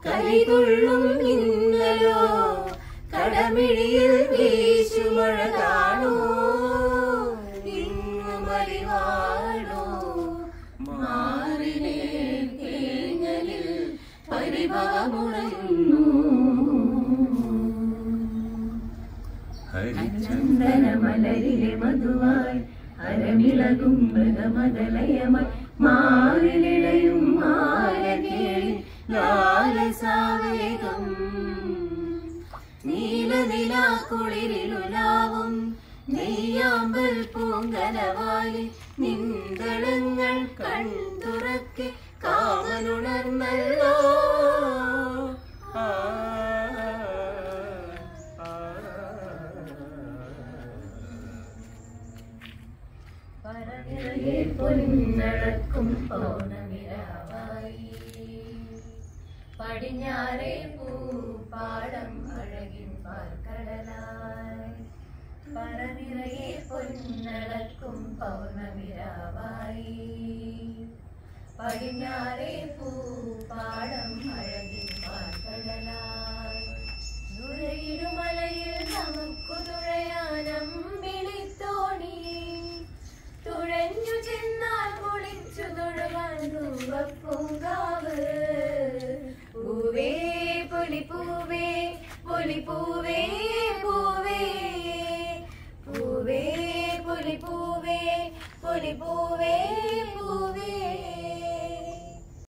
കലിതുള്ളും മിന്നലോ കടമിഴിയിൽ വീശുമഴ കാണൂ ഇന്നു മലിവാടോ മാറിലേ തേങ്ങലിൽ പരിഭവമുണരുന്നു ചന്ദനമലരിലെ മധുവായി അരമിളകും മൃഗമതലയമായി മാറിലിടയും മാലകേളി ലാലസാവേഗം നീലനിലാക്കുളിരിലുലാവും നെയ്യാമ്പൽ പൂങ്കലവാലി നിന്തളങ്ങൾ കൺതുറക്കെ കാമനുണർന്നല്ലോ ആ, ആ, പറനിറയെ പൊന്നഴക്കും പൗർണമിരാവായി പടിഞ്ഞാറേ പൂപ്പാടം അഴകിൻ പാൽക്കടലായി പറനിറയെ പൊന്നഴക്കും പൗർണമിരാവായി പടിഞ്ഞാറേ പൂപ്പാടം അഴകിൻ പാൽക്കടലായി ദുരയിരുമലയിൽ നമുക്കു തുഴയാനം വിളിത്തോണി തുഴഞ്ഞു ചെന്നാൽ കുളിച്ചു തൊഴുവാൻ പൂങ്കാവ് പൂവേ പൊലി പൂവേ പൊലി പൂവേ പൂവേ പൂവേ പൊലി പൂവേ പൊലി പൂവേ